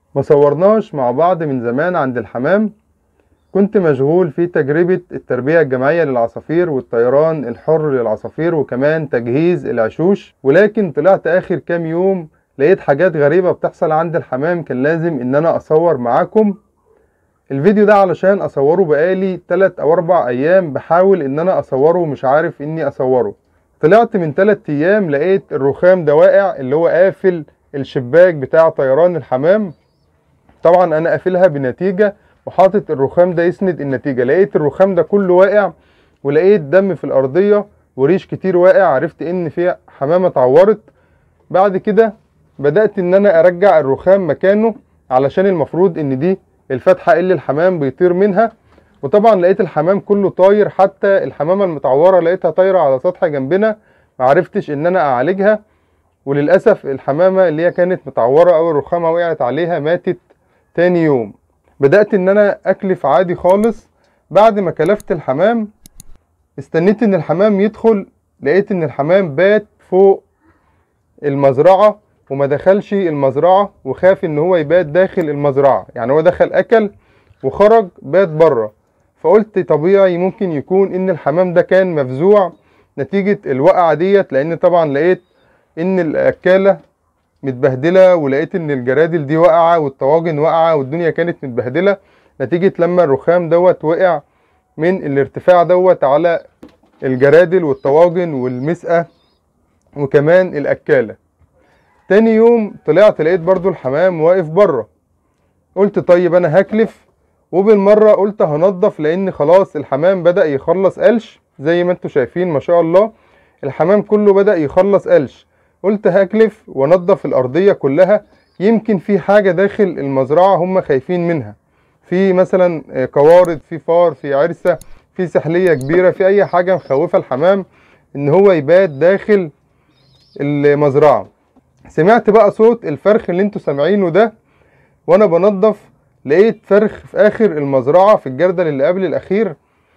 ما صورناش مع بعض من زمان عند الحمام كنت مشغول في تجربة التربية الجماعية للعصافير والطيران الحر للعصافير وكمان تجهيز العشوش ولكن طلعت آخر كام يوم لقيت حاجات غريبة بتحصل عند الحمام كان لازم إن أنا أصور معاكم الفيديو ده علشان أصوره بقالي 3 أو 4 أيام بحاول إن أنا أصوره ومش عارف إني أصوره طلعت من 3 أيام لقيت الرخام ده واقع اللي هو قافل الشباك بتاع طيران الحمام طبعا أنا قافلها بنتيجة وحاطط الرخام ده يسند النتيجة لقيت الرخام ده كله واقع ولقيت دم في الأرضية وريش كتير واقع عرفت إن في حمامة اتعورت بعد كده بدأت إن أنا أرجع الرخام مكانه علشان المفروض إن دي الفتحة اللي الحمام بيطير منها وطبعا لقيت الحمام كله طاير حتى الحمامة المتعورة لقيتها طايرة على سطح جنبنا معرفتش إن أنا أعالجها وللأسف الحمامة اللي هي كانت متعورة أو الرخامة وقعت عليها ماتت تاني يوم بدأت إن أنا أكلف عادي خالص بعد ما كلفت الحمام استنيت إن الحمام يدخل لقيت إن الحمام بات فوق المزرعة وما دخلش المزرعة وخاف إن هو يبات داخل المزرعة يعني هو دخل أكل وخرج بات بره فقلت طبيعي ممكن يكون إن الحمام ده كان مفزوع نتيجة الوقعة ديت لأن طبعا لقيت إن الأكالة متبهدله ولقيت ان الجرادل دي واقعه والطواجن واقعه والدنيا كانت متبهدله نتيجه لما الرخام دوت وقع من الارتفاع دوت على الجرادل والطواجن والمسقه وكمان الاكاله تاني يوم طلعت لقيت برضو الحمام واقف بره قلت طيب انا هكلف وبالمره قلت هنضف لان خلاص الحمام بدا يخلص قلش زي ما انتم شايفين ما شاء الله الحمام كله بدا يخلص قلش قلت هكلف وانضف الارضيه كلها يمكن في حاجه داخل المزرعه هم خايفين منها في مثلا قوارض في فار في عرسه في سحليه كبيره في اي حاجه مخوفه الحمام ان هو يبات داخل المزرعه سمعت بقى صوت الفرخ اللي انتوا سامعينه ده وانا بنضف لقيت فرخ في اخر المزرعه في الجردل اللي قبل الاخير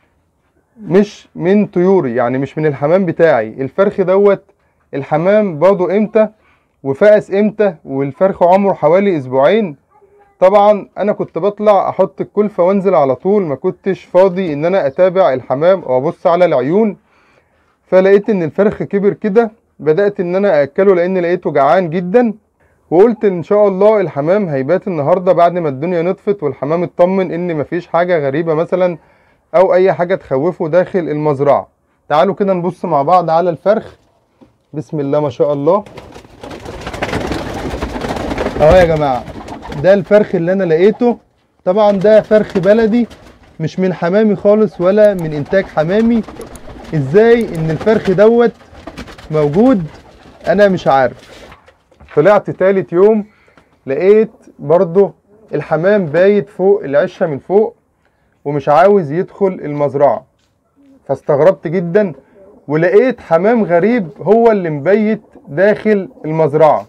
مش من طيوري يعني مش من الحمام بتاعي الفرخ دوت الحمام برضه امتى وفقس امتى والفرخ عمره حوالي اسبوعين طبعا انا كنت بطلع احط الكلفة وانزل على طول ما كنتش فاضي ان انا اتابع الحمام وابص على العيون فلقيت ان الفرخ كبر كده بدأت ان انا اكله لان لقيته جعان جدا وقلت ان شاء الله الحمام هيبات النهاردة بعد ما الدنيا نطفت والحمام اطمن ان مفيش حاجة غريبة مثلا او اي حاجة تخوفه داخل المزرعة تعالوا كده نبص مع بعض على الفرخ بسم الله ما شاء الله اهو يا جماعه ده الفرخ اللي انا لقيته طبعا ده فرخ بلدي مش من حمامي خالص ولا من انتاج حمامي ازاي ان الفرخ دوت موجود انا مش عارف طلعت تالت يوم لقيت برضه الحمام بايت فوق العشه من فوق ومش عاوز يدخل المزرعه فاستغربت جدا ولقيت حمام غريب هو اللي مبيت داخل المزرعة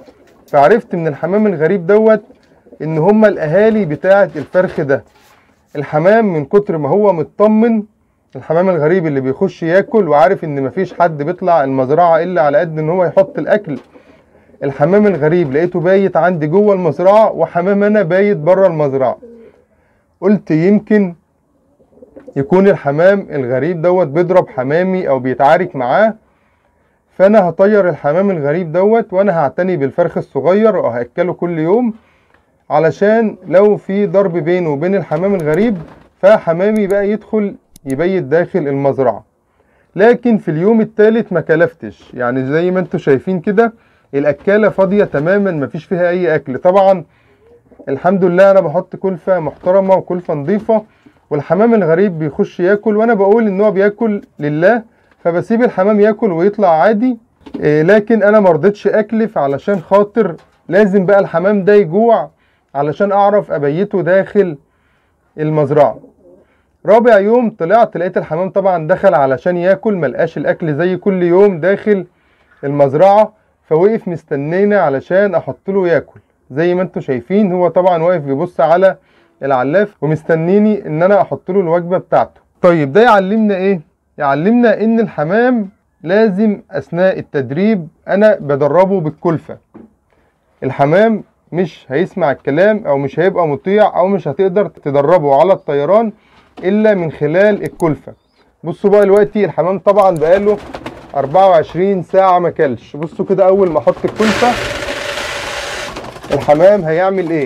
فعرفت من الحمام الغريب دوت ان هما الاهالي بتاعة الفرخ ده الحمام من كتر ما هو مطمن الحمام الغريب اللي بيخش ياكل وعارف ان مفيش حد بيطلع المزرعة الا على قد ان هو يحط الاكل الحمام الغريب لقيته بايت عندي جوه المزرعة وحمام انا بايت بره المزرعة قلت يمكن يكون الحمام الغريب دوت بيضرب حمامي او بيتعارك معاه فانا هطير الحمام الغريب دوت وانا هعتني بالفرخ الصغير وهاكله كل يوم علشان لو في ضرب بينه وبين الحمام الغريب فحمامي بقى يدخل يبيت داخل المزرعة لكن في اليوم الثالث ما كلفتش يعني زي ما انتم شايفين كده الاكالة فاضية تماما مفيش فيها اي اكل طبعا الحمد لله انا بحط كلفة محترمة وكلفة نظيفة والحمام الغريب بيخش ياكل وانا بقول ان هو بياكل لله فبسيب الحمام ياكل ويطلع عادي إيه لكن انا مرضتش اكلف علشان خاطر لازم بقى الحمام ده يجوع علشان اعرف ابيته داخل المزرعة رابع يوم طلعت لقيت الحمام طبعا دخل علشان ياكل ملقاش الاكل زي كل يوم داخل المزرعة فوقف مستنينا علشان احط له ياكل زي ما انتم شايفين هو طبعا واقف بيبص على العلاف ومستنيني ان انا احط له الوجبه بتاعته طيب ده يعلمنا ايه يعلمنا ان الحمام لازم اثناء التدريب انا بدربه بالكلفه الحمام مش هيسمع الكلام او مش هيبقى مطيع او مش هتقدر تدربه على الطيران الا من خلال الكلفة بصوا بقى دلوقتي الحمام طبعا بقاله 24 ساعة ما كلش بصوا كده اول ما احط الكلفة الحمام هيعمل ايه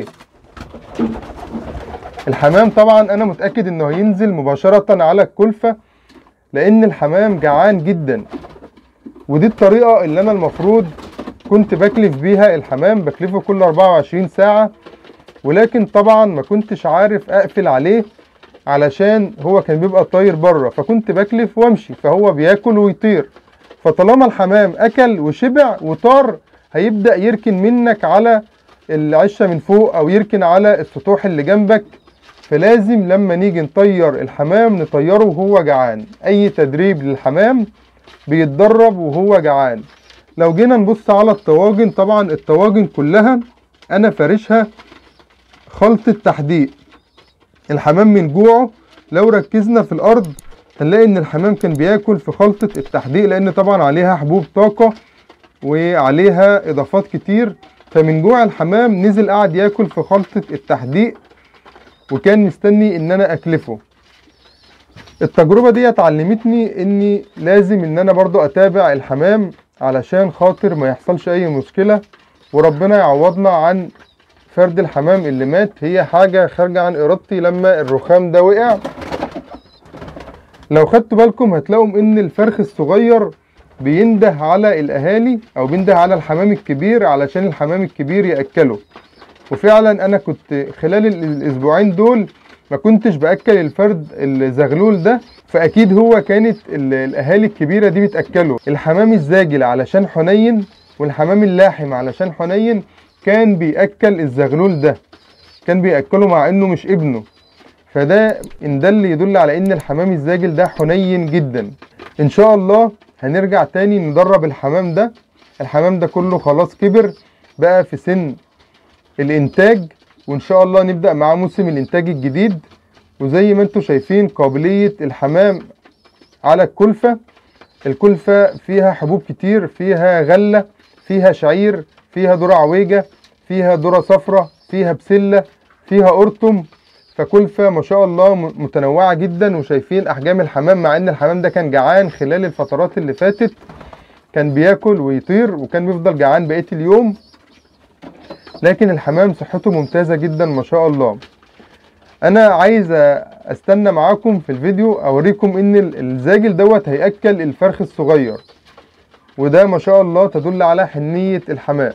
الحمام طبعا انا متأكد انه هينزل مباشرة على الكلفة لان الحمام جعان جدا ودي الطريقة اللي انا المفروض كنت بكلف بيها الحمام بكلفه كل 24 ساعة ولكن طبعا ما كنتش عارف اقفل عليه علشان هو كان بيبقى طاير بره فكنت بكلف وامشي فهو بياكل ويطير فطالما الحمام اكل وشبع وطار هيبدأ يركن منك على العشة من فوق او يركن على السطوح اللي جنبك فلازم لما نيجي نطير الحمام نطيره وهو جعان اي تدريب للحمام بيتدرب وهو جعان لو جينا نبص على الطواجن طبعا الطواجن كلها انا فارشها خلطة تحديق الحمام من جوعه لو ركزنا في الارض هنلاقي ان الحمام كان بياكل في خلطة التحديق لان طبعا عليها حبوب طاقة وعليها اضافات كتير فمن جوع الحمام نزل قعد ياكل في خلطة التحديق وكان مستني ان انا اكلفه التجربة دي علمتني اني لازم ان انا برضو اتابع الحمام علشان خاطر ما يحصلش اي مشكلة وربنا يعوضنا عن فرد الحمام اللي مات هي حاجة خارجة عن ارادتي لما الرخام ده وقع لو خدتوا بالكم هتلاقوا ان الفرخ الصغير بينده على الاهالي او بينده على الحمام الكبير علشان الحمام الكبير ياكله وفعلا انا كنت خلال الاسبوعين دول ما كنتش باكل الفرد الزغلول ده فاكيد هو كانت الاهالي الكبيره دي بتاكله الحمام الزاجل علشان حنين والحمام اللاحم علشان حنين كان بياكل الزغلول ده كان بياكله مع انه مش ابنه فده ان ده اللي يدل على ان الحمام الزاجل ده حنين جدا ان شاء الله هنرجع تاني ندرب الحمام ده الحمام ده كله خلاص كبر بقى في سن الانتاج وان شاء الله نبدأ معاه موسم الانتاج الجديد وزي ما انتم شايفين قابلية الحمام على الكلفة الكلفة فيها حبوب كتير فيها غلة فيها شعير فيها ذرة عويجة فيها ذرة صفرة فيها بسلة فيها قرطم فكلفة ما شاء الله متنوعة جدا وشايفين احجام الحمام مع ان الحمام ده كان جعان خلال الفترات اللي فاتت كان بياكل ويطير وكان بيفضل جعان بقية اليوم لكن الحمام صحته ممتازة جدا ما شاء الله انا عايز استنى معاكم في الفيديو اوريكم ان الزاجل دوت هياكل الفرخ الصغير وده ما شاء الله تدل على حنية الحمام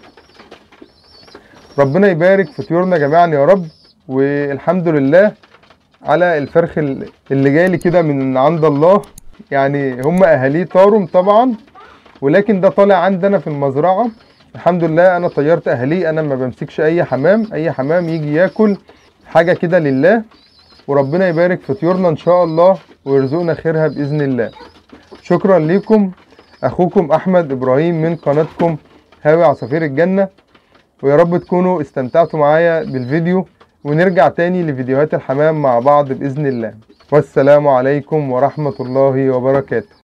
ربنا يبارك في طيورنا جميعا يا رب والحمد لله على الفرخ اللي جاي كده من عند الله يعني هم اهاليه طارم طبعا ولكن ده طالع عندنا في المزرعه الحمد لله انا طيرت اهلي انا ما بمسكش اي حمام اي حمام يجي ياكل حاجه كده لله وربنا يبارك في طيورنا ان شاء الله ويرزقنا خيرها باذن الله شكرا ليكم اخوكم احمد ابراهيم من قناتكم هاوي عصافير الجنه ويا رب تكونوا استمتعتوا معايا بالفيديو ونرجع تاني لفيديوهات الحمام مع بعض باذن الله والسلام عليكم ورحمه الله وبركاته